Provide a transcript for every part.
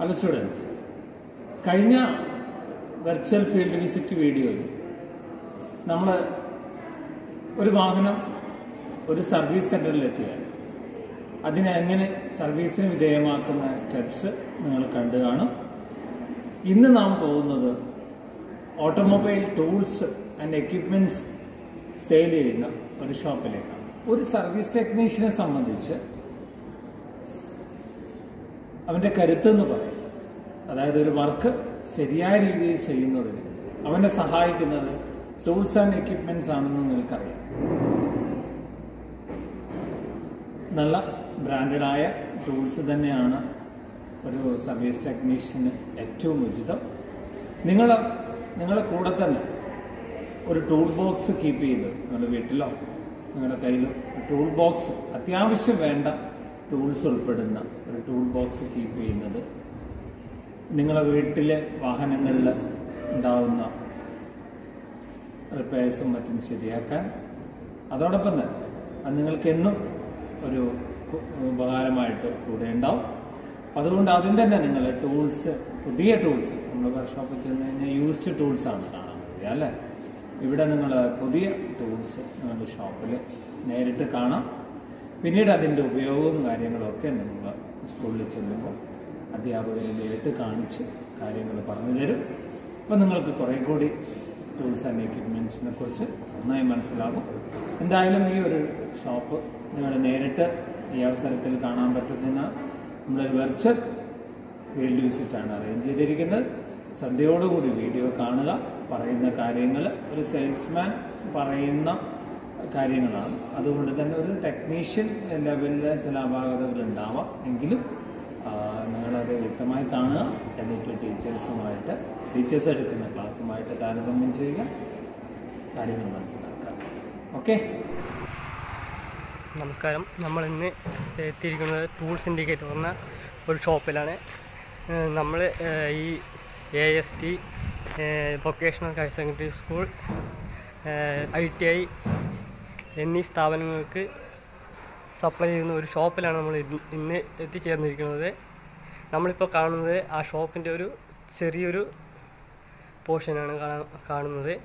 hello students കഴിഞ്ഞ virtual field visit വീഡിയോയിൽ നമ്മൾ ഒരു വാഹനം ഒരു സർവീസ് സെന്ററിൽ എത്തിയാൽ അതിനെ എങ്ങനെ സർവീസിന് വിധേയമാക്കുന്ന സ്റ്റെപ്സ് നിങ്ങൾ കണ്ടു കാണും ഇന്ന് നാം പോകുന്നത് automobile tools and equipments sale ചെയ്യുന്ന ഒരു ഷോപ്പിലേക്കാണ് ഒരു സർവീസ് ടെക്നീഷ്യനെ സംബന്ധിച്ച് അവന്റെ കരുത്ത് എന്ന് പറയും അതായത് ഒരു വർക്ക് ശരിയായ രീതിയിൽ ചെയ്യുന്നതിന് അവനെ സഹായിക്കുന്നത് ടൂൾസ് ആൻഡ് എക്യുപ്മെന്റ്സ് ആണെന്ന് നിങ്ങൾക്കറിയാം നല്ല ബ്രാൻഡഡ് ആയ ടൂൾസ് തന്നെയാണ് ഒരു സർവീസ് ടെക്നീഷ്യന് ഏറ്റവും ഉചിതം നിങ്ങൾ നിങ്ങളുടെ കൂടെ തന്നെ ഒരു ടൂൾ ബോക്സ് കീപ്പ് ചെയ്ത് നിങ്ങളുടെ വീട്ടിലോ നിങ്ങളുടെ കയ്യിലോ ടൂൾ ബോക്സ് അത്യാവശ്യം വേണ്ട ടൂൾസ് ഉൾപ്പെടുന്ന ഒരു ടൂൾ ബോക്സ് കീപ്പ് ചെയ്യുന്നത് നിങ്ങളുടെ വീട്ടിലെ വാഹനങ്ങളിൽ ഉണ്ടാവുന്ന റിപ്പയർസും മറ്റും ശരിയാക്കാൻ അതോടൊപ്പം തന്നെ അത് നിങ്ങൾക്ക് എന്നും ഒരു കു- ഉപകാരമായിട്ട് കൂടെ ഉണ്ടാവും അതുകൊണ്ട് ആദ്യം തന്നെ നിങ്ങൾ ടൂൾസ് പുതിയ ടൂൾസ് നമ്മൾ വർക്ക്ഷോപ്പിൽ ചെന്ന് കഴിഞ്ഞാൽ യൂസ്ഡ് ടൂൾസ് ആണ് കാണാൻ കഴിയുക അല്ലേ ഇവിടെ നിങ്ങൾ പുതിയ ടൂൾസ് നിങ്ങളുടെ ഷോപ്പിൽ നേരിട്ട് കാണാം പിന്നീട് അതിൻ്റെ ഉപയോഗവും കാര്യങ്ങളൊക്കെ നിങ്ങൾ സ്കൂളിൽ ചെല്ലുമ്പോൾ അധ്യാപകരെ നേരിട്ട് കാണിച്ച് കാര്യങ്ങൾ പറഞ്ഞു തരും അപ്പോൾ നിങ്ങൾക്ക് കുറേ കൂടി ടൂൾസ് ആൻഡ് എക്യുപ്മെൻസിനെ കുറിച്ച് നന്നായി മനസ്സിലാകും എന്തായാലും ഈ ഒരു ഷോപ്പ് നിങ്ങൾ നേരിട്ട് ഈ അവസരത്തിൽ കാണാൻ പറ്റുന്ന നമ്മളൊരു വെർച്വൽ ഫീൽഡ് വിസിറ്റാണ് അറേഞ്ച് ചെയ്തിരിക്കുന്നത് ശ്രദ്ധയോടുകൂടി വീഡിയോ കാണുക പറയുന്ന കാര്യങ്ങൾ ഒരു സെയിൽസ്മാൻ പറയുന്ന കാര്യങ്ങളാണ് അതുകൊണ്ട് തന്നെ ഒരു ടെക്നീഷ്യൻ ലെവലിലെ ചില അപാകതകൾ ഉണ്ടാവാം എങ്കിലും ആ, നിങ്ങളത് വ്യക്തമായി കാണുക എന്നിട്ട് ടീച്ചേഴ്സുമായിട്ട് ടീച്ചേഴ്സ് എടുക്കുന്ന ക്ലാസ്സുമായിട്ട് താരതമ്യം ചെയ്യുക കാര്യങ്ങൾ മനസ്സിലാക്കുക ഓക്കെ നമസ്കാരം നമ്മൾ ഇന്ന് എത്തിയിരിക്കുന്നത് ടൂൾസ് ഇൻഡിക്കേറ്റർ എന്ന ഒരു ഷോപ്പിലാണ് നമ്മൾ ഈ A S T vocational higher secondary school I T I എന്നീ സ്ഥാപനങ്ങൾക്ക് സപ്ലൈ ചെയ്യുന്ന ഒരു ഷോപ്പിലാണ് നമ്മൾ ഇന്ന് ഇന്ന് എത്തിച്ചേർന്നിരിക്കുന്നത് നമ്മളിപ്പോൾ കാണുന്നത് ആ ഷോപ്പിൻ്റെ ഒരു ചെറിയൊരു പോർഷനാണ് കാണാ- കാണുന്നത്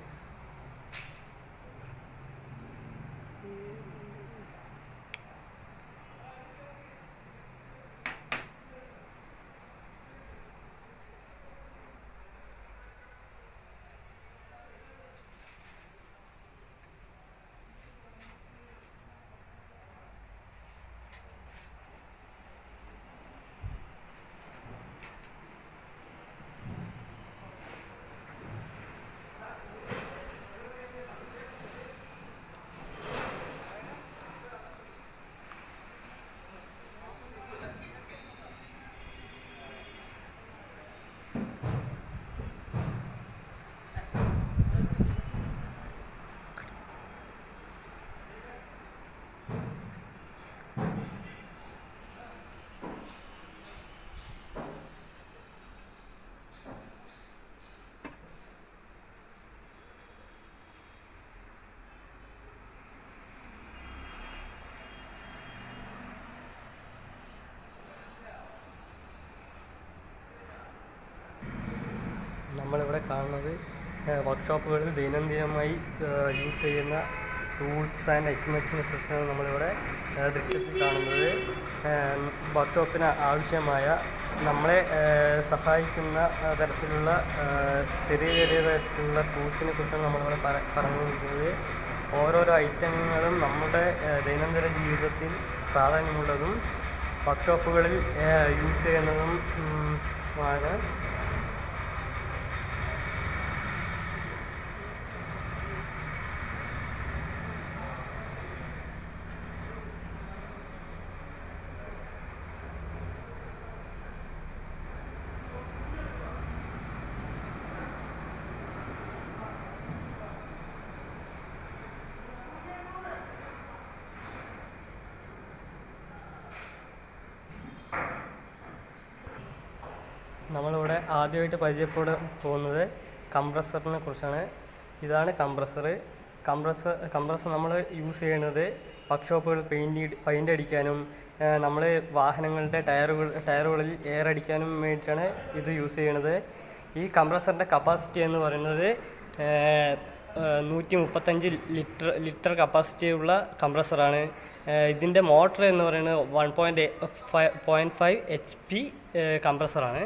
നമ്മളിവിടെ കാണുന്നത് വർക്ക്ഷോപ്പുകളിൽ ദൈനംദിനമായി യൂസ് ചെയ്യുന്ന ടൂൾസ് ആൻഡ് എക്യുപ്മെൻറ്റ്സിനെ കുറിച്ചാണ് നമ്മളിവിടെ ആ, ദൃശ്യത്തിൽ കാണുന്നത് വർക്ക്ഷോപ്പിന് ആവശ്യമായ നമ്മളെ ആ, സഹായിക്കുന്ന ആ, തരത്തിലുള്ള ആ, ചെറിയ ചെറിയ തരത്തിലുള്ള ടൂൾസിനെ കുറിച്ചാണ് നമ്മളിവിടെ പറ- പറഞ്ഞുകൊണ്ടിരിക്കുന്നത് ഓരോരോ ഐറ്റങ്ങളും നമ്മുടെ ആ, ദൈനംദിന ജീവിതത്തിൽ പ്രാധാന്യമുള്ളതും വർക്ക്ഷോപ്പുകളിൽ യൂസ് ചെയ്യുന്നതും ഉം, ആണ് നമ്മളിവിടെ ആദ്യമായിട്ട് പരിചയപ്പെടാൻ പോകുന്നത് കംപ്രസറിനെ കുറിച്ചാണ് ഇതാണ് കംപ്രസർ കംപ്രസർ കംപ്രസർ നമ്മൾ യൂസ് ചെയ്യുന്നത് വർക്ക്ഷോപ്പുകൾ പെയിൻറ് പെയിൻ്റ് അടിക്കാനും നമ്മൾ വാഹനങ്ങളുടെ ടയറുകൾ ടയറുകളിൽ എയർ അടിക്കാനും വേണ്ടിയിട്ടാണ് ഇത് യൂസ് ചെയ്യണത് ഈ കംപ്രസറിൻ്റെ കപ്പാസിറ്റി എന്ന് പറയുന്നത് നൂറ്റി മുപ്പത്തഞ്ച് ലിറ്റർ ലിറ്റർ കപ്പാസിറ്റി ഉള്ള കംപ്രസറാണ് ഇതിൻ്റെ മോട്ടർ എന്ന് പറയുന്നത് one point five point five H P കംപ്രസറാണ്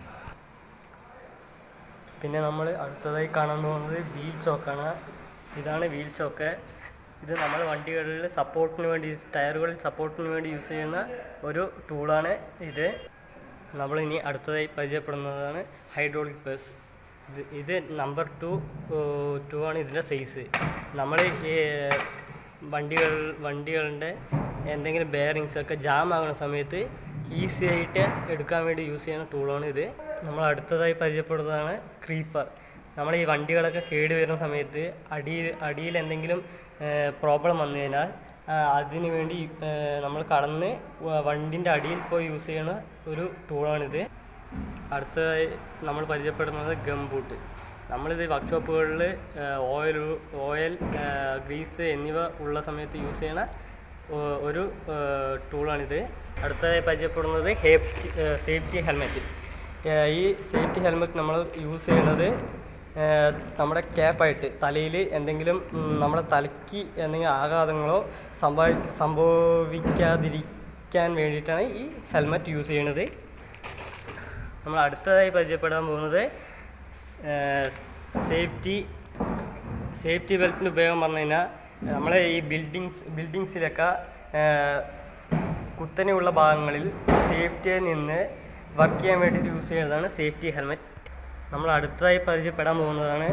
പിന്നെ നമ്മൾ അടുത്തതായി കാണാൻ പോകുന്നത് വീൽ ചോക്കാണ് ഇതാണ് വീൽ ചോക്ക് ഇത് നമ്മൾ വണ്ടികളിൽ സപ്പോർട്ടിന് വേണ്ടി ടയറുകളിൽ സപ്പോർട്ടിന് വേണ്ടി യൂസ് ചെയ്യുന്ന ഒരു ടൂളാണ് ഇത് നമ്മൾ ഇനി അടുത്തതായി പരിചയപ്പെടുന്നതാണ് ഹൈഡ്രോളിക് ബസ് ഇത് ഇത് നമ്പർ ടു ടു ആണ് ഇതിൻ്റെ സൈസ് നമ്മൾ ഈ വണ്ടികൾ വണ്ടികളുടെ എന്തെങ്കിലും ബെയറിങ്സ് ഒക്കെ ജാം ആകുന്ന സമയത്ത് ഈസി ആയിട്ട് എടുക്കാൻ വേണ്ടി യൂസ് ചെയ്യുന്ന ടൂളാണ് ഇത് നമ്മൾ അടുത്തതായി പരിചയപ്പെടുന്നതാണ് ക്രീപ്പർ നമ്മൾ ഈ വണ്ടികളൊക്കെ കേട് വരുന്ന സമയത്ത് അടിയിൽ അടിയിൽ എന്തെങ്കിലും പ്രോബ്ലം വന്നു കഴിഞ്ഞാൽ ആ, അതിന് വേണ്ടി നമ്മൾ കടന്ന് വ- വണ്ടിൻ്റെ അടിയിൽ പോയി യൂസ് ചെയ്യുന്ന ഒരു ടൂളാണിത് അടുത്തതായി നമ്മൾ പരിചയപ്പെടുന്നത് ഗംബൂട്ട് നമ്മളിത് വർക്ക്ഷോപ്പുകളിൽ ഓയിൽ ഓയിൽ ഗ്രീസ് എന്നിവ ഉള്ള സമയത്ത് യൂസ് ചെയ്യണ ഒ- ഒരു ടൂളാണിത് അടുത്തതായി പരിചയപ്പെടുന്നത് ഹേഫ്റ്റി സേഫ്റ്റി ഹെൽമെറ്റ് ഈ സേഫ്റ്റി ഹെൽമെറ്റ് നമ്മൾ യൂസ് ചെയ്യുന്നത് ഏഹ് നമ്മുടെ ക്യാപ്പായിട്ട് തലയിൽ എന്തെങ്കിലും ഉം, നമ്മുടെ തലയ്ക്ക് എന്തെങ്കിലും ആഘാതങ്ങളോ സംഭവി സംഭവിക്കാതിരിക്കാൻ വേണ്ടിയിട്ടാണ് ഈ ഹെൽമെറ്റ് യൂസ് ചെയ്യണത് നമ്മൾ അടുത്തതായി പരിചയപ്പെടാൻ പോകുന്നത് സേഫ്റ്റി സേഫ്റ്റി ബെൽറ്റിൻ്റെ ഉപയോഗം പറഞ്ഞു കഴിഞ്ഞാൽ നമ്മളെ ഈ ബിൽഡിങ്സ് ബിൽഡിങ്സിലൊക്കെ കുത്തനെയുള്ള ഭാഗങ്ങളിൽ സേഫ്റ്റിയിൽ നിന്ന് വർക്ക് ചെയ്യാൻ വേണ്ടി യൂസ് ചെയ്യുന്നതാണ് സേഫ്റ്റി ഹെൽമെറ്റ് നമ്മൾ അടുത്തതായി പരിചയപ്പെടാൻ പോകുന്നതാണ്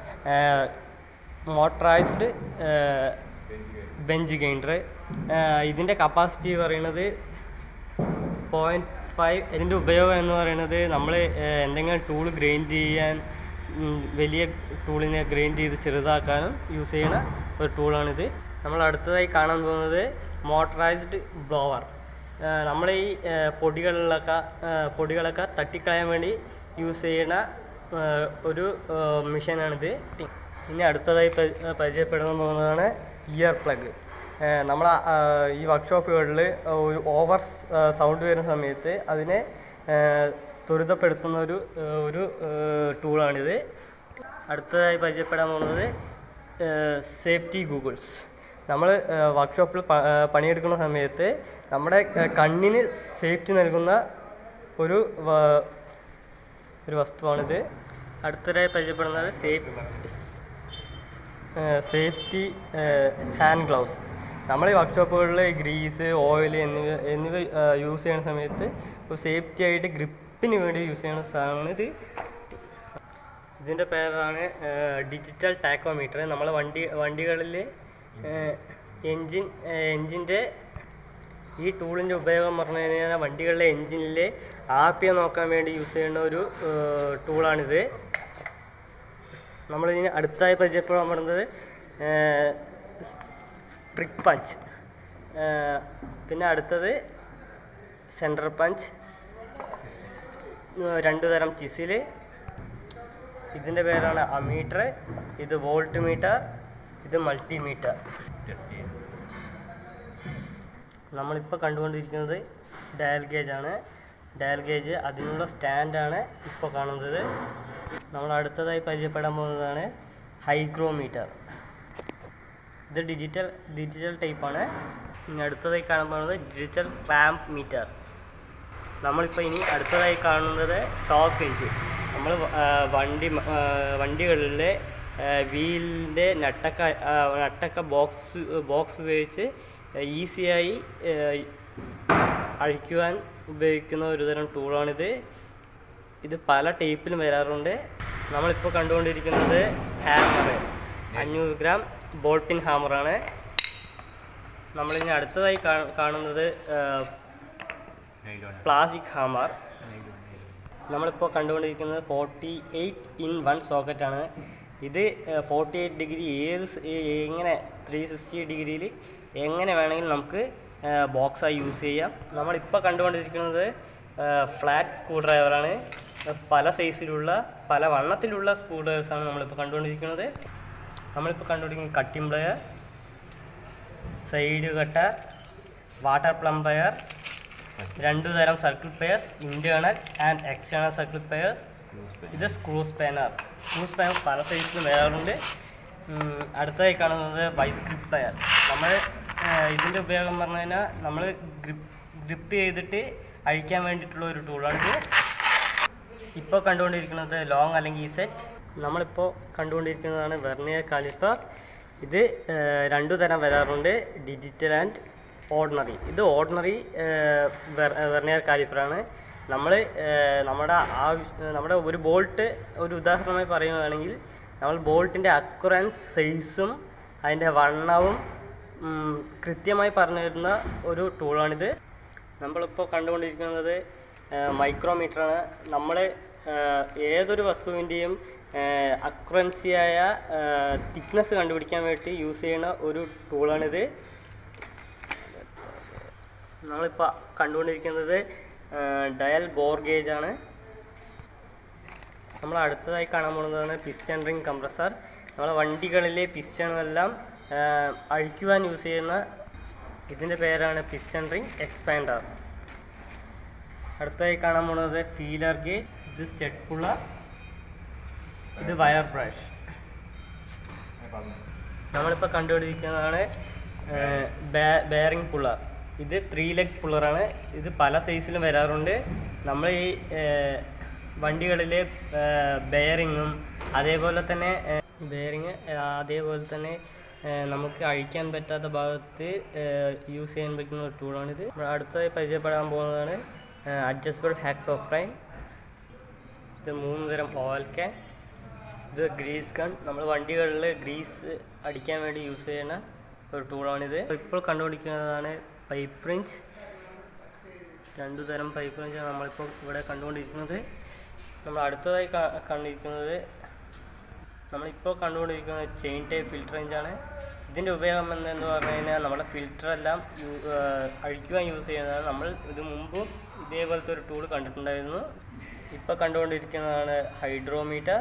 മോട്ടറൈസ്ഡ് ബെഞ്ച് ഗെയിൻഡർ ഇതിൻ്റെ കപ്പാസിറ്റി പറയുന്നത് പോയിൻറ്റ് ഫൈവ് ഇതിൻ്റെ ഉപയോഗം എന്ന് പറയുന്നത് നമ്മൾ എന്തെങ്കിലും ടൂൾ ഗ്രൈൻഡ് ചെയ്യാൻ ഉം, വലിയ ടൂളിനെ ഗ്രൈൻഡ് ചെയ്ത് ചെറുതാക്കാനും യൂസ് ചെയ്യുന്ന ഒരു ടൂളാണിത് നമ്മൾ അടുത്തതായി കാണാൻ പോകുന്നത് മോട്ടറൈസ്ഡ് ബ്ലോവർ നമ്മൾ ഈ ആ, പൊടികളിലൊക്കെ ആ, പൊടികളൊക്കെ തട്ടിക്കളയാൻ വേണ്ടി യൂസ് ചെയ്യുന്ന ആ, ഒരു മെഷീനാണിത് ഇനി അടുത്തതായി പരി- പരിചയപ്പെടാൻ പോകുന്നതാണ് ഇയർ പ്ലഗ് നമ്മൾ ഈ വർക്ക്ഷോപ്പുകളിൽ ഒരു ഓവർ സൗണ്ട് വരുന്ന സമയത്ത് അതിനെ ആ, ത്വരിതപ്പെടുത്തുന്ന ഒരു ആ, ഒരു ടൂളാണിത് അടുത്തതായി പരിചയപ്പെടാൻ പോകുന്നത് സേഫ്റ്റി ഗൂഗിൾസ് നമ്മൾ വർക്ക്ഷോപ്പിൽ പണിയെടുക്കുന്ന സമയത്ത് നമ്മുടെ ആ, കണ്ണിന് സേഫ്റ്റി നൽകുന്ന ഒരു വ- ഒരു വസ്തുവാണിത് അടുത്തതായി പരിചയപ്പെടുന്നത് സേഫ് സേഫ്റ്റി ഹാൻഡ് ഗ്ലൗസ് നമ്മൾ ഈ വർക്ക്ഷോപ്പുകളിൽ ഗ്രീസ് ഓയിൽ എന്നിവ എന്നിവ യൂസ് ചെയ്യുന്ന സമയത്ത് ഒരു സേഫ്റ്റി ആയിട്ട് ഗ്രിപ്പിന് വേണ്ടി യൂസ് ചെയ്യുന്ന സാധനമാണ് ഇത് ഇതിൻ്റെ പേരാണ് ഡിജിറ്റൽ ടാക്കോമീറ്റർ നമ്മൾ വണ്ടി വണ്ടികളിൽ എൻജിൻ എൻജിൻ്റെ ഈ ടൂളിൻ്റെ ഉപയോഗം പറഞ്ഞു കഴിഞ്ഞാൽ വണ്ടികളിലെ എൻജിനിലെ ആർ പി എം നോക്കാൻ വേണ്ടി യൂസ് ചെയ്യുന്ന ഒരു ടൂളാണിത് നമ്മളിതിന് അടുത്തായി പരിചയപ്പെടാൻ പറയുന്നത് പ്രിക് പഞ്ച് പിന്നെ അടുത്തത് സെൻട്രൽ പഞ്ച് രണ്ട് തരം ചിസിൽ ഇതിൻ്റെ പേരാണ് അമീറ്റർ ഇത് വോൾട്ട് മീറ്റർ ഇത് മൾട്ടിമീറ്റർ നമ്മളിപ്പോൾ കണ്ടുകൊണ്ടിരിക്കുന്നത് ഡയൽ ഗേജ് ആണ് ഡയൽ ഗേജ് അതിനുള്ള സ്റ്റാൻഡാണ് ഇപ്പോൾ കാണുന്നത് നമ്മൾ അടുത്തതായി പരിചയപ്പെടാൻ പോകുന്നതാണ് ഹൈഗ്രോമീറ്റർ ഇത് ഡിജിറ്റൽ ഡിജിറ്റൽ ടൈപ്പാണ് ഇനി അടുത്തതായി കാണാൻ പോകുന്നത് ഡിജിറ്റൽ ക്ലാമ്പ് മീറ്റർ നമ്മളിപ്പോൾ ഇനി അടുത്തതായി കാണുന്നത് ടോക്ക് എഞ്ചിൻ നമ്മൾ വണ്ടി മ- ആ, വണ്ടികളിലെ വീലിൻ്റെ നട്ടക്ക ആ, നട്ടക്ക ബോക്സ് ബോക്സ് ഉപയോഗിച്ച് ഈസിയായി അഴിക്കുവാൻ ഉപയോഗിക്കുന്ന ഒരുതരം ടൂളാണിത് ഇത് പല ടൈപ്പിലും വരാറുണ്ട് നമ്മളിപ്പോൾ കണ്ടുകൊണ്ടിരിക്കുന്നത് ഹാമർ അഞ്ഞൂറ് ഗ്രാം ബോൾ പിൻ ഹാമറാണ് നമ്മളിനി അടുത്തതായി കാ- കാണുന്നത് പ്ലാസ്റ്റിക് ഹാമർ നമ്മളിപ്പോൾ കണ്ടുകൊണ്ടിരിക്കുന്നത് ഫോർട്ടി എയ്റ്റ് ഇൻ വൺ സോക്കറ്റാണ് ഇത് ഫോർട്ടി എയ്റ്റ് ഡിഗ്രി ഏത് സ്- ഏ- എങ്ങനെ ത്രീ സിക്സ്റ്റി ഡിഗ്രിയിൽ എങ്ങനെ വേണമെങ്കിലും നമുക്ക് ബോക്സായി യൂസ് ചെയ്യാം നമ്മളിപ്പോൾ കണ്ടുകൊണ്ടിരിക്കുന്നത് ഫ്ലാറ്റ് സ്ക്രൂ ഡ്രൈവറാണ് പല സൈസിലുള്ള പല വണ്ണത്തിലുള്ള സ്ക്രൂ ഡ്രൈവേഴ്സാണ് നമ്മളിപ്പോൾ കണ്ടുകൊണ്ടിരിക്കുന്നത് നമ്മളിപ്പോൾ കണ്ടുകൊണ്ടിരിക്കുന്നത് cutting plier side cutter water pump plier രണ്ടു തരം circle pliers internal and external circle pliers ഇത് സ്ക്രൂ സ്പാനർ സ്ക്രൂ സ്പാനർ പല സൈസിലും വരാറുണ്ട് ഉം, അടുത്തതായി കാണുന്നത് വൈസ് ഗ്രിപ്പ് പെയർ നമ്മൾ ഇതിൻ്റെ ഉപയോഗം പറഞ്ഞു കഴിഞ്ഞാൽ നമ്മൾ ഗ്രിപ്പ് ഗ്രിപ്പ് ചെയ്തിട്ട് അഴിക്കാൻ വേണ്ടിയിട്ടുള്ള ഒരു ടൂളാണിത് ഇപ്പോൾ കണ്ടുകൊണ്ടിരിക്കുന്നത് ലോങ് അല്ലെങ്കിൽ സെറ്റ് നമ്മളിപ്പോൾ കണ്ടുകൊണ്ടിരിക്കുന്നതാണ് വെർണിയർ കാലിപ്പർ ഇത് ഏഹ്, രണ്ടു തരം വരാറുണ്ട് ഡിജിറ്റൽ ആൻഡ് ഓർഡിനറി ഇത് ഓർഡിനറി വെർണിയർ കാലിപ്പറാണ് നമ്മൾ നമ്മുടെ ആവശ്യ നമ്മുടെ ഒരു ബോൾട്ട് ഒരു ഉദാഹരണമായി പറയുകയാണെങ്കിൽ നമ്മൾ ബോൾട്ടിൻ്റെ അക്കുറൻസ് സൈസും അതിൻ്റെ വണ്ണവും ഉം, കൃത്യമായി പറഞ്ഞു തരുന്ന ഒരു ടൂളാണിത് നമ്മളിപ്പോൾ കണ്ടുകൊണ്ടിരിക്കുന്നത് മൈക്രോമീറ്ററാണ് നമ്മൾ ഏതൊരു വസ്തുവിൻ്റെയും അക്രൻസിയായ തിക്നെസ് കണ്ടുപിടിക്കാൻ വേണ്ടി യൂസ് ചെയ്യുന്ന ഒരു ടൂളാണിത് നമ്മളിപ്പോൾ കണ്ടുകൊണ്ടിരിക്കുന്നത് ഡയൽ ബോർ ഗേജ് ആണ് നമ്മൾ അടുത്തതായി കാണാൻ പോകുന്നതാണ് പിസ്റ്റൺ റിംഗ് കംപ്രസർ നമ്മളെ വണ്ടികളിലെ പിസ്റ്റണുമെല്ലാം അഴിക്കുവാൻ യൂസ് ചെയ്യുന്ന ഇതിൻ്റെ പേരാണ് പിസ്റ്റൺ റിംഗ് എക്സ്പാൻഡർ അടുത്തതായി കാണാൻ പോകുന്നത് ഫീലർ ഗേജ് ഇത് സ്റ്റെഡ് പുള്ളർ ഇത് വയർ ബ്രഷ് നമ്മളിപ്പോൾ കണ്ടുപിടിക്കുന്നതാണ് ബെയറിംഗ് പുള്ളർ ഇത് ത്രീ ലെഗ് പുള്ളറാണ് ഇത് പല സൈസിലും വരാറുണ്ട് നമ്മൾ ഈ ഏഹ്, വണ്ടികളിലെ ബെയറിങ്ങും അതേപോലെ തന്നെ ബെയറിങ് അതേപോലെ തന്നെ ഏഹ്, നമുക്ക് അഴിക്കാൻ പറ്റാത്ത ഭാഗത്ത് യൂസ് ചെയ്യാൻ പറ്റുന്ന ഒരു ടൂളാണിത് നമ്മൾ അടുത്തതായി പരിചയപ്പെടാൻ പോകുന്നതാണ് അഡ്ജസ്റ്റബിൾ ഹാക്സ് ഓഫ് റൈൻ ഇത് മൂന്ന് തരം ഓയിൽ ക്യാൻ ഇത് ഗ്രീസ് ഗൺ നമ്മൾ വണ്ടികളിൽ ഗ്രീസ് അടിക്കാൻ വേണ്ടി യൂസ് ചെയ്യുന്ന ഒരു ടൂളാണിത് ഇപ്പോൾ കണ്ടുപിടിക്കുന്നതാണ് പൈപ്പ് റിഞ്ച് രണ്ടു തരം പൈപ്പ് റിഞ്ചാണ് നമ്മളിപ്പോൾ ഇവിടെ കണ്ടുകൊണ്ടിരിക്കുന്നത് നമ്മൾ അടുത്തതായി കാ- കണ്ടിരിക്കുന്നത് നമ്മളിപ്പോൾ കണ്ടുകൊണ്ടിരിക്കുന്നത് ചെയിൻ ടൈപ്പ് ഫിൽറ്റർ റേഞ്ചാണ് ഇതിൻ്റെ ഉപയോഗം എന്തെന്ന് പറഞ്ഞു കഴിഞ്ഞാൽ നമ്മുടെ ഫിൽറ്ററെല്ലാം യൂ- ഏഹ് അഴിക്കുവാൻ യൂസ് ചെയ്യുന്നതാണ് നമ്മൾ ഇത് മുമ്പും ഇതേപോലത്തെ ഒരു ടൂൾ കണ്ടിട്ടുണ്ടായിരുന്നു ഇപ്പോൾ കണ്ടുകൊണ്ടിരിക്കുന്നതാണ് ഹൈഡ്രോമീറ്റർ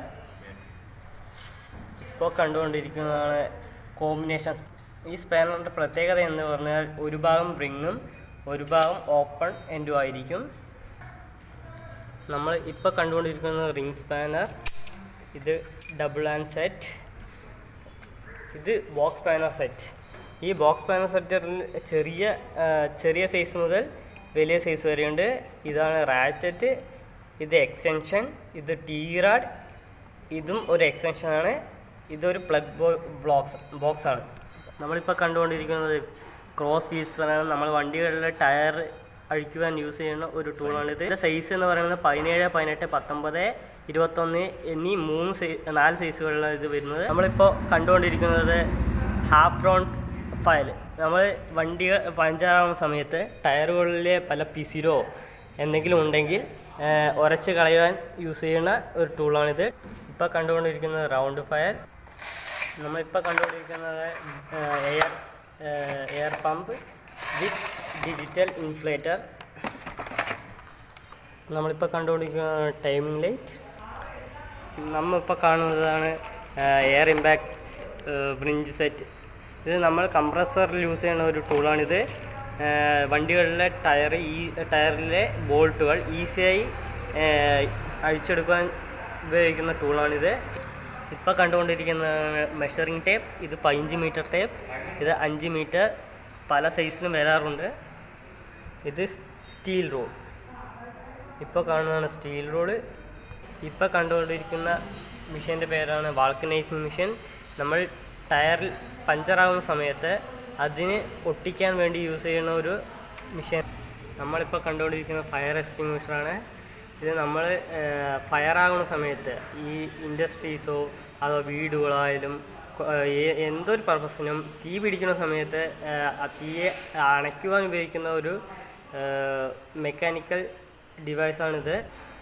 ഇപ്പോൾ കണ്ടുകൊണ്ടിരിക്കുന്നതാണ് കോമ്പിനേഷൻ ഈ സ്പാനറിൻ്റെ പ്രത്യേകത എന്ന് പറഞ്ഞാൽ ഒരു ഭാഗം റിങ്ങും ഒരു ഭാഗം ഓപ്പൺ എൻഡും ആയിരിക്കും നമ്മൾ ഇപ്പോൾ കണ്ടുകൊണ്ടിരിക്കുന്നത് റിംഗ് സ്പാനർ ഇത് ഡബിൾ ആൻഡ് സെറ്റ് ഇത് ബോക്സ് സ്പാനർ സെറ്റ് ഈ ബോക്സ് സ്പാനർ സെറ്ററിൽ ചെറിയ ആ, ചെറിയ സൈസ് മുതൽ വലിയ സൈസ് വരെയുണ്ട് ഇതാണ് റാച്ചറ്റ് ഇത് എക്സ്റ്റൻഷൻ ഇത് ടീ റാഡ് ഇതും ഒരു എക്സ്റ്റൻഷനാണ് ഇതൊരു പ്ലഗ് ബോ ബ്ലോക്സ് ബോക്സ് ആണ് നമ്മളിപ്പോൾ കണ്ടുകൊണ്ടിരിക്കുന്നത് ക്രോസ് വീൽ സ്പാനാണ് നമ്മൾ വണ്ടികളിലെ ടയർ അഴിക്കുവാൻ യൂസ് ചെയ്യുന്ന ഒരു ടൂളാണിത് ഇതിൻ്റെ സൈസ് എന്ന് പറയുന്നത് പതിനേഴ് പതിനെട്ട് പത്തൊമ്പത് ഇരുപത്തൊന്ന് എന്നീ മൂന്ന് സൈ നാല് സൈസുകളിലാണ് ഇത് വരുന്നത് നമ്മളിപ്പോൾ കണ്ടുകൊണ്ടിരിക്കുന്നത് ഹാഫ് റൗണ്ട് ഫയൽ നമ്മൾ വണ്ടി പഞ്ചറാവുന്ന സമയത്ത് ടയറുകളിലെ പല പിസിരോ എന്തെങ്കിലും ഉണ്ടെങ്കിൽ ആ, ഉരച്ച് കളയാൻ യൂസ് ചെയ്യുന്ന ഒരു ടൂളാണിത് ഇപ്പോൾ കണ്ടുകൊണ്ടിരിക്കുന്നത് റൗണ്ട് ഫയൽ നമ്മളിപ്പോൾ കണ്ടുകൊണ്ടിരിക്കുന്നത് air air pump with digital inflator നമ്മളിപ്പോൾ കണ്ടുകൊണ്ടിരിക്കുന്നത് ടൈമിംഗ് ലൈറ്റ് നമ്മളിപ്പോൾ കാണുന്നതാണ് എയർ ഇമ്പാക്ട് ബ്രിഞ്ച് സെറ്റ് ഇത് നമ്മൾ കംപ്രസറിൽ യൂസ് ചെയ്യുന്ന ഒരു ടൂളാണിത് ഏഹ് വണ്ടികളിലെ ടയർ ഈ ടയറിലെ ബോൾട്ടുകൾ ഈസിയായി ഏഹ് അഴിച്ചെടുക്കാൻ ഉപയോഗിക്കുന്ന ടൂളാണിത് ഇപ്പോൾ കണ്ടുകൊണ്ടിരിക്കുന്ന മെഷറിംഗ് ടേപ്പ് ഇത് പതിനഞ്ച് മീറ്റർ ടേപ്പ് ഇത് അഞ്ച് മീറ്റർ പല സൈസിലും വരാറുണ്ട് ഇത് സ്റ്റീൽ റോഡ് ഇപ്പോൾ കാണുന്നതാണ് സ്റ്റീൽ റോഡ് ഇപ്പോൾ കണ്ടുകൊണ്ടിരിക്കുന്ന മിഷീൻ്റെ പേരാണ് വാൾക്കനൈസിങ് മിഷൻ നമ്മൾ ടയറിൽ പഞ്ചറാകുന്ന സമയത്ത് അതിന് ഒട്ടിക്കാൻ വേണ്ടി യൂസ് ചെയ്യുന്ന ഒരു മിഷൻ നമ്മളിപ്പോൾ കണ്ടുകൊണ്ടിരിക്കുന്ന ഫയർ എക്സ്റ്റിങ്വിഷറാണ് ഇത് നമ്മൾ ഫയർ ആകുന്ന സമയത്ത് ഈ ഇൻഡസ്ട്രീസോ അതോ വീടുകളായാലും കൊ- ഏ- എന്തൊരു പർപ്പസിനും തീ പിടിക്കുന്ന സമയത്ത് ഏഹ്, ആ തീയെ അണയ്ക്കുവാൻ ഉപയോഗിക്കുന്ന ഒരു മെക്കാനിക്കൽ ഡിവൈസാണിത്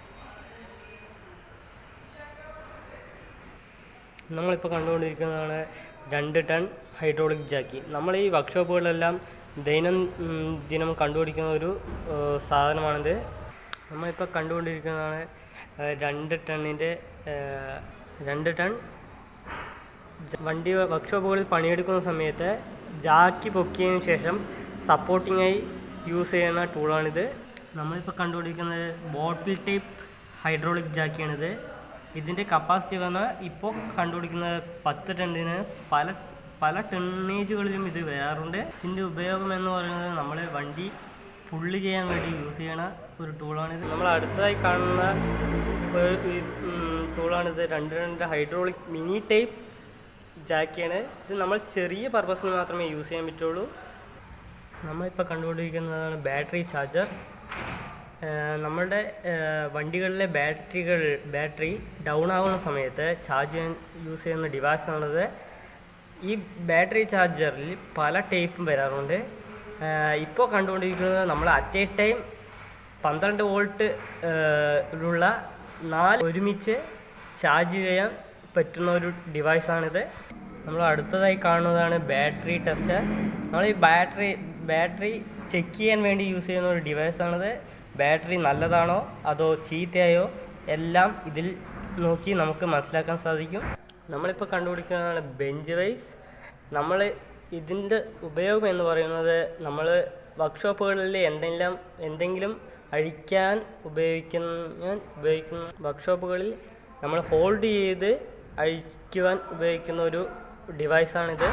നമ്മളിപ്പോൾ കണ്ടുകൊണ്ടിരിക്കുന്നതാണ് രണ്ട് ടൺ ഹൈഡ്രോളിക് ജാക്കി നമ്മൾ ഈ വർക്ക്ഷോപ്പുകളിലെല്ലാം ദൈനംദിനം കണ്ടുപിടിക്കുന്ന ഒരു ഏഹ്, സാധനമാണിത് നമ്മളിപ്പോൾ കണ്ടുകൊണ്ടിരിക്കുന്നതാണ് ഏഹ്, രണ്ട് ടണ്ണിൻ്റെ ഏഹ്, രണ്ട് ടൺ ജ- വണ്ടി വർക്ക്ഷോപ്പുകളിൽ പണിയെടുക്കുന്ന സമയത്ത് ജാക്കി പൊക്കിയതിന് ശേഷം സപ്പോർട്ടിങ്ങായി യൂസ് ചെയ്യുന്ന ടൂളാണിത് നമ്മളിപ്പോൾ കണ്ടുപിടിക്കുന്നത് ബോട്ടിൽ ടൈപ്പ് ഹൈഡ്രോളിക് ജാക്കിയാണിത് ഇതിൻ്റെ കപ്പാസിറ്റി പറഞ്ഞാൽ ഇപ്പോൾ കണ്ടുപിടിക്കുന്നത് പത്ത് ടണ്ണിന് പല പല ടണ്ണേജുകളിലും ഇത് വരാറുണ്ട് ഇതിൻ്റെ ഉപയോഗം എന്ന് പറയുന്നത് നമ്മൾ വണ്ടി പുള്ളി ചെയ്യാൻ വേണ്ടി യൂസ് ചെയ്യണ ഒരു ടൂളാണിത് നമ്മൾ അടുത്തതായി കാണുന്ന ഒരു ടൂളാണിത് രണ്ട് രണ്ട് ഹൈഡ്രോളിക് മിനി ടൈപ്പ് ജാക്കിയാണ് ഇത് നമ്മൾ ചെറിയ പർപ്പസിന് മാത്രമേ യൂസ് ചെയ്യാൻ പറ്റുള്ളൂ നമ്മളിപ്പോൾ കണ്ടുകൊണ്ടിരിക്കുന്നതാണ് ബാറ്ററി ചാർജർ നമ്മളുടെ ഏഹ്, വണ്ടികളിലെ ബാറ്ററികൾ ബാറ്ററി ഡൗൺ ആവുന്ന സമയത്ത് ചാർജ് ചെയ്യാൻ യൂസ് ചെയ്യുന്ന ഡിവൈസാണത് ഈ ബാറ്ററി ചാർജറിൽ പല ടൈപ്പും വരാറുണ്ട് ഇപ്പോൾ കണ്ടുകൊണ്ടിരിക്കുന്നത് നമ്മൾ അറ്റ് എ ടൈം പന്ത്രണ്ട് വോൾട്ട് ഉള്ള നാല് ഒരുമിച്ച് ചാർജ് ചെയ്യാൻ പറ്റുന്ന ഒരു ഡിവൈസാണിത് നമ്മൾ അടുത്തതായി കാണുന്നതാണ് ബാറ്ററി ടെസ്റ്റ് നമ്മൾ ഈ ബാറ്ററി ബാറ്ററി ചെക്ക് ചെയ്യാൻ വേണ്ടി യൂസ് ചെയ്യുന്ന ഒരു ഡിവൈസാണിത് ബാറ്ററി നല്ലതാണോ അതോ ചീത്തയായോ എല്ലാം ഇതിൽ നോക്കി നമുക്ക് മനസ്സിലാക്കാൻ സാധിക്കും നമ്മളിപ്പോൾ കണ്ടുപിടിക്കുന്നതാണ് ബെഞ്ച് വൈസ് നമ്മൾ ഇതിൻ്റെ ഉപയോഗം എന്ന് പറയുന്നത് നമ്മൾ വർക്ക്ഷോപ്പുകളിൽ എന്തെങ്കിലും എന്തെങ്കിലും അഴിക്കാൻ ഉപയോഗിക്കുന്ന ഉപയോഗിക്കുന്ന വർക്ക്ഷോപ്പുകളിൽ നമ്മൾ ഹോൾഡ് ചെയ്ത് അഴിക്കുവാൻ ഉപയോഗിക്കുന്ന ഒരു ഡിവൈസാണിത്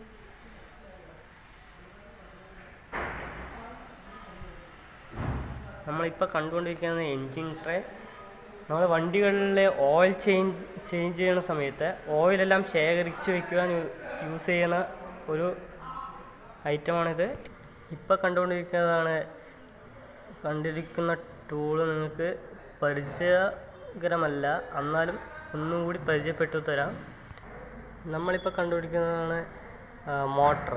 നമ്മളിപ്പോൾ കണ്ടുകൊണ്ടിരിക്കുന്നത് എൻജിൻ ട്രേ നമ്മൾ വണ്ടികളിലെ ഓയിൽ ചേഞ്ച് ചേഞ്ച് ചെയ്യുന്ന സമയത്ത് ഓയിലെല്ലാം ശേഖരിച്ച് വയ്ക്കുവാൻ യൂസ് ചെയ്യുന്ന ഒരു ഐറ്റമാണിത് ഇപ്പോൾ കണ്ടുകൊണ്ടിരിക്കുന്നതാണ് കണ്ടിരിക്കുന്ന ടൂള് നിങ്ങൾക്ക് പരിചയകരമല്ല എന്നാലും ഒന്നും കൂടി പരിചയപ്പെട്ടു തരാം നമ്മളിപ്പോൾ കണ്ടുപിടിക്കുന്നതാണ് മോട്ടർ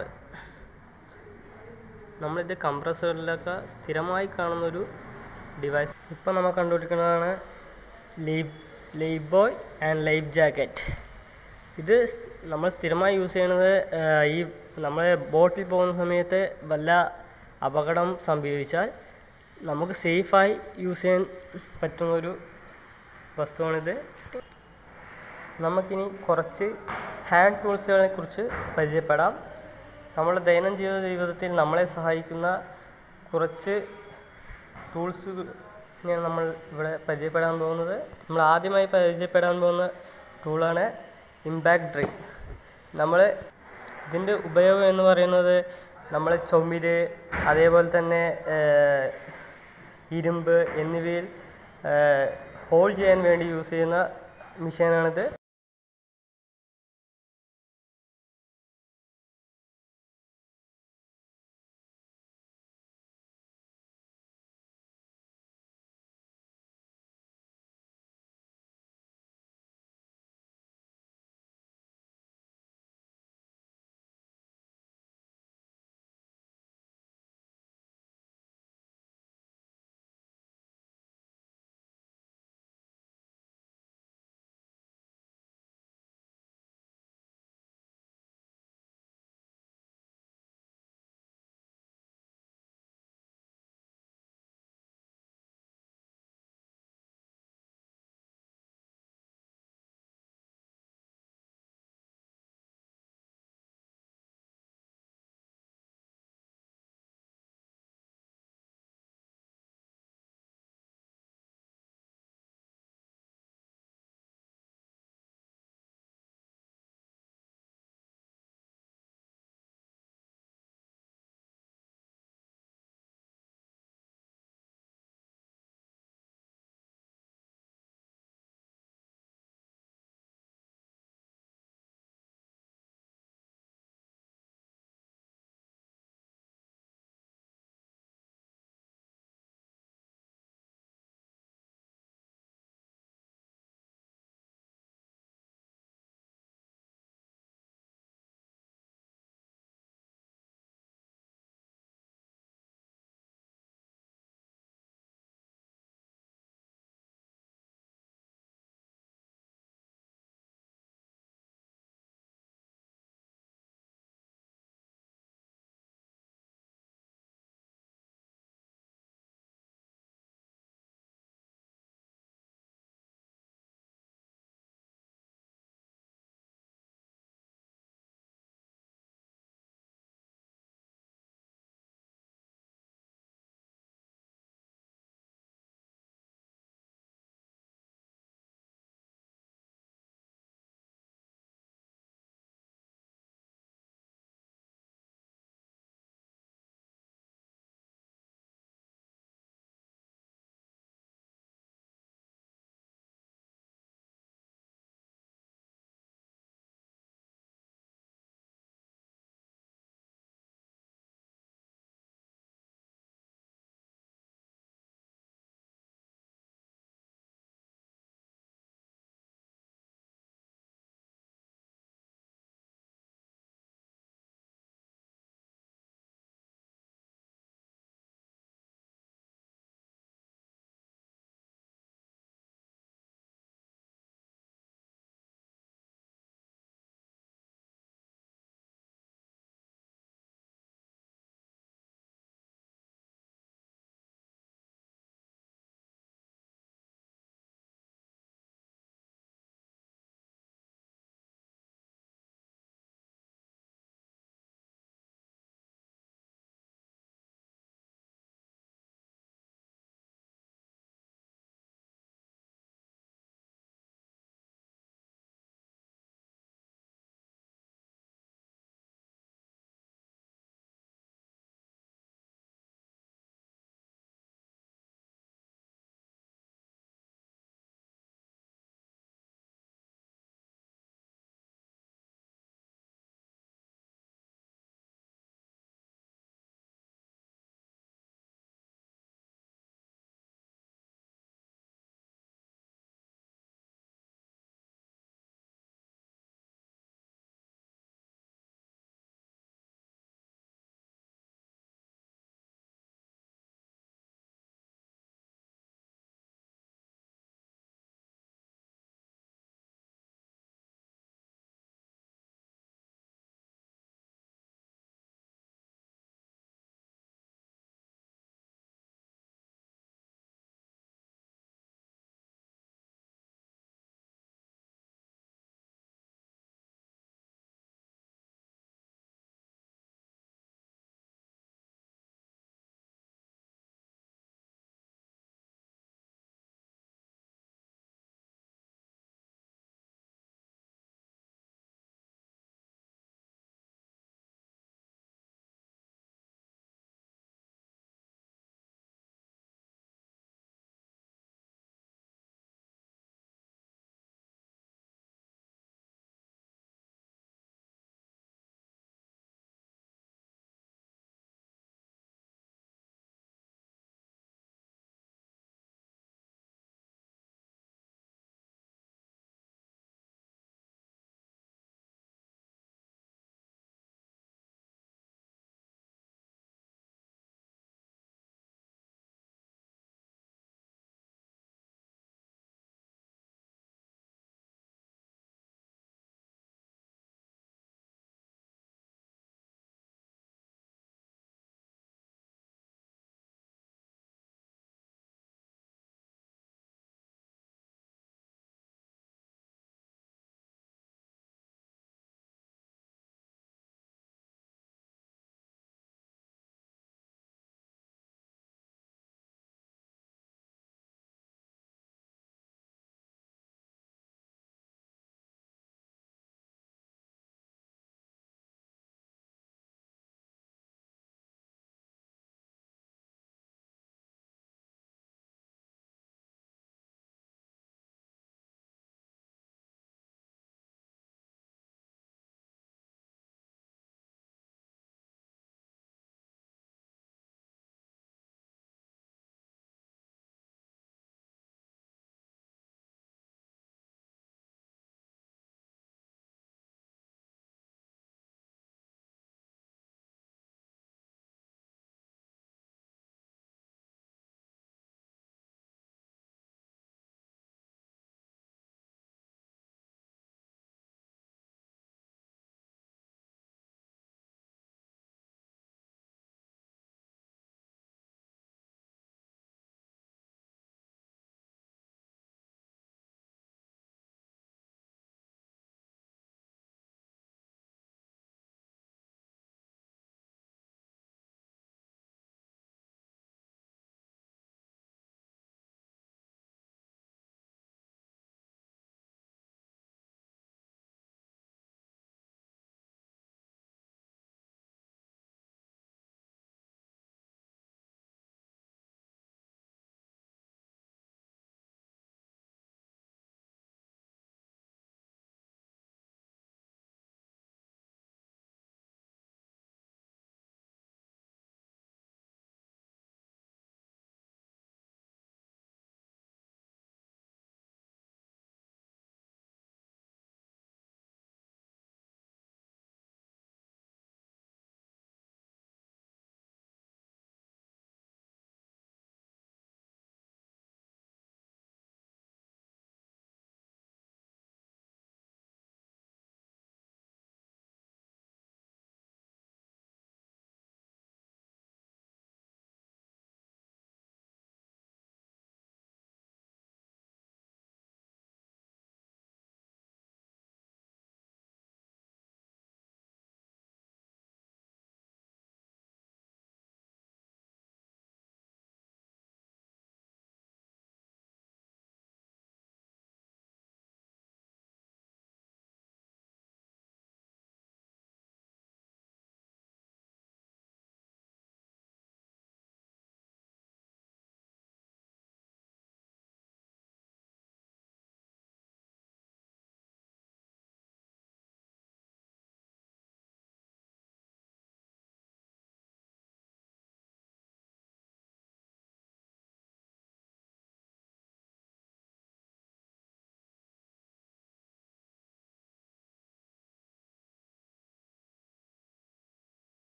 നമ്മളിത് കംപ്രസറിലൊക്കെ സ്ഥിരമായി കാണുന്നൊരു ഡിവൈസ് ഇപ്പോൾ നമ്മൾ കണ്ടുപിടിക്കുന്നതാണ് life life buoy and life jacket ഇത് സ് നമ്മൾ സ്ഥിരമായി യൂസ് ചെയ്യുന്നത് ആ, ഈ നമ്മൾ ബോട്ടിൽ പോകുന്ന സമയത്ത് വല്ല അപകടം സംഭവിച്ചാൽ നമുക്ക് സേഫായി യൂസ് ചെയ്യാൻ പറ്റുന്ന ഒരു വസ്തുവാണിത് നമുക്കിനി കുറച്ച് ഹാൻഡ് ടൂൾസുകളെ കുറിച്ച് പരിചയപ്പെടാം നമ്മുടെ ദൈനംദിന ജീവിതത്തിൽ നമ്മളെ സഹായിക്കുന്ന കുറച്ച് ടൂൾസ് ഞാൻ നമ്മൾ ഇവിടെ പരിചയപ്പെടാൻ പോകുന്നത് നമ്മൾ ആദ്യമായി പരിചയപ്പെടാൻ പോകുന്ന ടൂളാണ് ഇമ്പാക്ട് ഡ്രിൽ നമ്മൾ ഇതിൻ്റെ ഉപയോഗം എന്ന് പറയുന്നത് നമ്മൾ ചുമര് അതേപോലെ തന്നെ ഏഹ്, ഇരുമ്പ് എന്നിവയിൽ ഹോൾഡ് ചെയ്യാൻ വേണ്ടി യൂസ് ചെയ്യുന്ന മെഷീനാണിത്